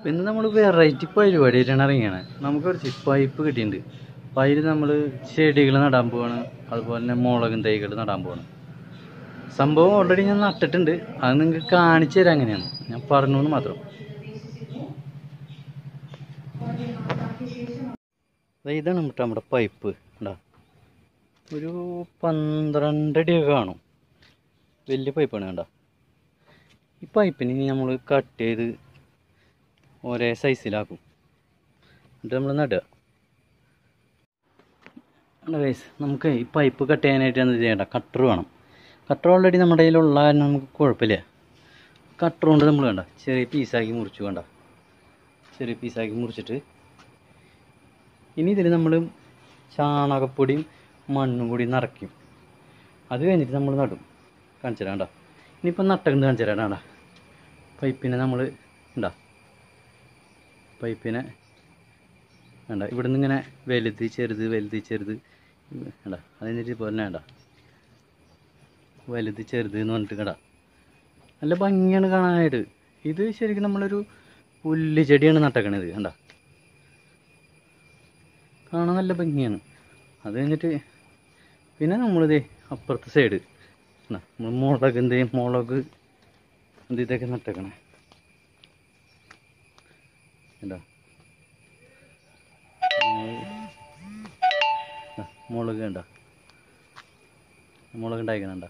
പിന്നെ നമ്മൾ വെറൈറ്റി പരിപാടിയായിട്ടാണ് ഇറങ്ങിയാണ് നമുക്ക് കുറച്ച് പൈപ്പ് കിട്ടിയിട്ടുണ്ട് അപ്പം അതിൽ നമ്മൾ ചെടികൾ നടാൻ പോവാണ് അതുപോലെ തന്നെ മുളകും തൈകൾ നടാൻ പോവാണ് സംഭവം ഓൾറെഡി ഞാൻ നട്ടിട്ടുണ്ട് അത് നിങ്ങൾക്ക് കാണിച്ചു തരാം എങ്ങനെയാണ് ഞാൻ പറഞ്ഞു എന്ന് മാത്രം ദേ ഇതാണ് നമ്മുടെ നമ്മുടെ പൈപ്പ് ഉണ്ടാ ഒരു പന്ത്രണ്ട് അടിയൊക്കെ കാണും വലിയ പൈപ്പാണ് കണ്ട ഈ പൈപ്പിന് ഇനി നമ്മൾ കട്ട് ചെയ്ത് ഒരേ സൈസിലാക്കും എന്നിട്ട് നമ്മൾ നടുക ഗൈസ് നമുക്ക് ഈ പൈപ്പ് കട്ട് ചെയ്യാനായിട്ട് എന്ത് ചെയ്യണ്ട കട്ടർ വേണം കട്ടർ ഓൾറെഡി നമ്മുടെ കയ്യിലുള്ള കാരണം നമുക്ക് കുഴപ്പമില്ല കട്ടർ കൊണ്ട് നമ്മൾ വേണ്ട ചെറിയ പീസാക്കി മുറിച്ചു വേണ്ട ചെറിയ പീസാക്കി മുറിച്ചിട്ട് ഇനി ഇതിൽ നമ്മൾ ചാണകപ്പൊടിയും മണ്ണും കൂടി നിറയ്ക്കും അത് കഴിഞ്ഞിട്ട് നമ്മൾ നടും കാണിച്ചു തരാം കണ്ടോ ഇനിയിപ്പോൾ നട്ടക്കുന്നത് കാണിച്ചു തരാം കണ്ടാ പൈപ്പിനെ നമ്മൾ ഉണ്ടാ പൈപ്പിനെ വേണ്ട ഇവിടുന്ന് ഇങ്ങനെ വലുത് ചെറുത് വലുത് ചെറുത് വേണ്ട അത് കഴിഞ്ഞിട്ട് ഇപ്പോൾ തന്നെ വേണ്ട വലുത് ചെറുത് എന്ന് പറഞ്ഞിട്ട് കടാ നല്ല ഭംഗിയാണ് കാണാനായിട്ട് ഇത് ശരിക്കും നമ്മളൊരു പുല്ല് ചെടിയാണ് നട്ടക്കണത് കണ്ട കാണാൻ നല്ല ഭംഗിയാണ് അത് കഴിഞ്ഞിട്ട് പിന്നെ നമ്മളിതേ അപ്പുറത്തെ സൈഡ് നമ്മൾ മുളക് എന്തേ മുളക് എന്ത് ഇതൊക്കെ നട്ടേക്കണേ എന്താ മുളക് കണ്ട മുളക് ഉണ്ടായിക്കണണ്ട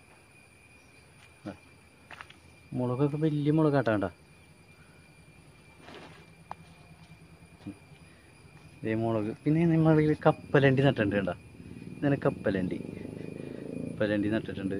മുളകൊക്കെ വലിയ മുളകാട്ടാ കണ്ട ഇതേ മുളക് പിന്നെ നമ്മൾ ഈ കപ്പലണ്ടി നട്ടിട്ടുണ്ട് കണ്ട ഇങ്ങനെ കപ്പലണ്ടി കപ്പലണ്ടി നട്ടിട്ടുണ്ട്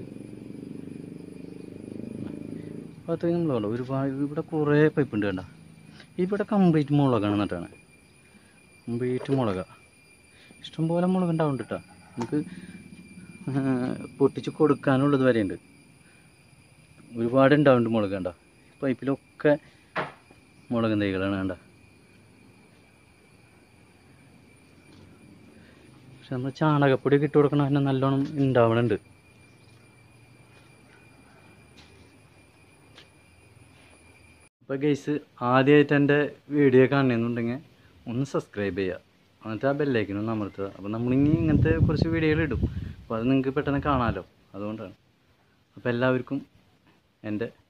അത് നമ്മളോ ഒരുപാട് ഇവിടെ കുറേ പൈപ്പ് ഉണ്ട് കണ്ട ഇവിടെ കംപ്ലീറ്റ് മുളകാണ് നട്ടാണ് കംപ്ലീറ്റ് മുളക ഇഷ്ടംപോലെ മുളക് ഉണ്ടാവുന്നുണ്ട് കേട്ടോ നമുക്ക് പൊട്ടിച്ച് കൊടുക്കാനുള്ളത് വരെ ഉണ്ട് ഒരുപാട് ഉണ്ടാവുന്നുണ്ട് മുളക് കണ്ട പൈപ്പിലൊക്കെ മുളക് തൈകളാണ് കണ്ട പക്ഷെ നമ്മൾ ചാണകപ്പൊടി ഇട്ട് കൊടുക്കണ തന്നെ നല്ലോണം ഉണ്ടാവണുണ്ട് അപ്പോൾ ഗൈസ് ആദ്യമായിട്ട് എൻ്റെ വീഡിയോ കാണണമെന്നുണ്ടെങ്കിൽ ഒന്ന് സബ്സ്ക്രൈബ് ചെയ്യുക എന്നിട്ട് ആ ബെല്ലൈക്കനൊന്ന് അമർത്തുക അപ്പോൾ നമ്മളിനി ഇങ്ങനത്തെ കുറച്ച് വീഡിയോകൾ ഇടും അപ്പോൾ അത് നിങ്ങൾക്ക് പെട്ടെന്ന് കാണാമല്ലോ അതുകൊണ്ടാണ് അപ്പോൾ എല്ലാവർക്കും എൻ്റെ